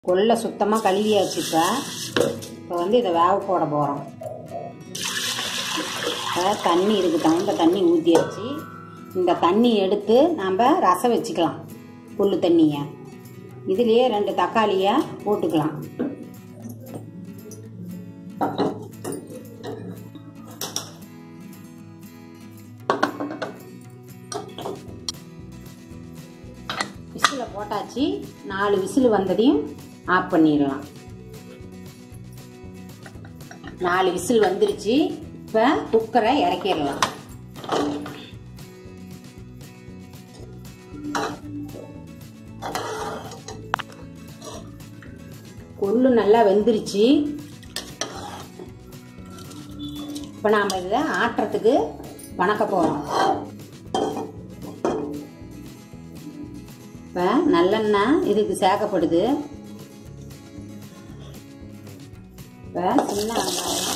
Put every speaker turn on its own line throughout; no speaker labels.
கொல்லை சுத்தமாக கழுவியாச்சு இப்போ இப்போ வந்து இதை வேக போட போகிறோம் இப்போ தண்ணி இதுக்கு தகுந்த தண்ணி ஊற்றியாச்சு இந்த தண்ணி எடுத்து நாம் ரசம் வச்சுக்கலாம் புல் தண்ணியை இதுலேயே ரெண்டு தக்காளியை போட்டுக்கலாம் விசில் போட்டாச்சு நாலு விசில் வந்ததையும் ஆஃப் பண்ணிடலாம் நாலு விசில் வந்துருச்சு இப்போ குக்கரை இறக்கிடலாம் கொள்ளு நல்லா வெந்துருச்சு இப்போ நாம் இதில் ஆட்டுறதுக்கு வணக்க போகிறோம் இப்போ நல்லெண்ணெய் இதுக்கு சேர்க்கப்படுது இப்போ சின்ன வெங்காயம்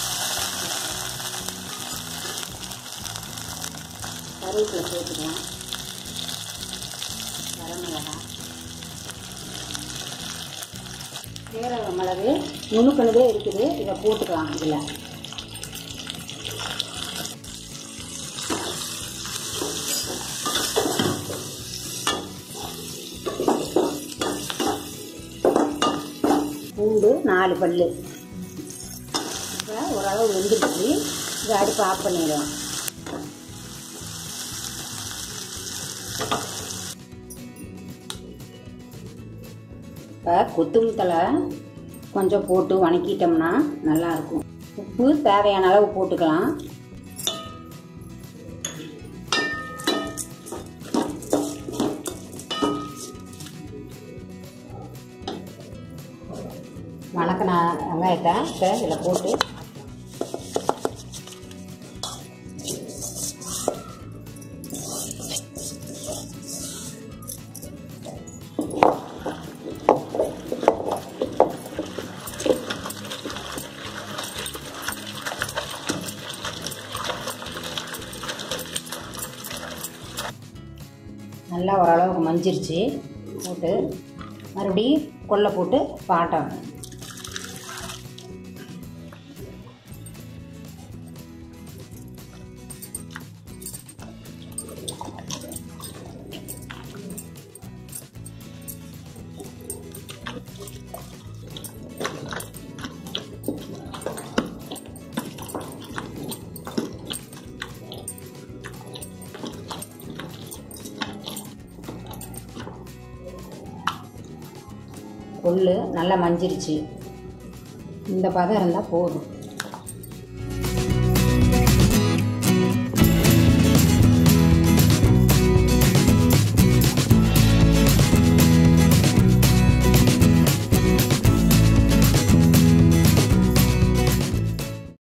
கருவேப்பிலை சேர்த்துக்கலாம் வரமிளகாய் சீரக மிளகு நுணுக்கணுதே இருக்குது இதை போட்டுக்கலாம் இதில் பூண்டு நாலு பல் இப்போ ஓரளவு வெந்துருச்சு இதை அடுப்பு ஆஃப் பண்ணிடுவோம் இப்போ கொத்துமுத்தலை கொஞ்சம் போட்டு வணக்கிட்டோம்னா நல்லாயிருக்கும் உப்பு தேவையான அளவு போட்டுக்கலாம் வணக்கின வெங்காயத்தை இப்போ இதில் போட்டு நல்லா ஓரளவுக்கு மஞ்சிருச்சு போட்டு மறுபடியும் கொல்லை போட்டு பாட்டம் கொள்ளு நல்லா மஞ்சிருச்சு இந்த பதம் இருந்தால் போதும்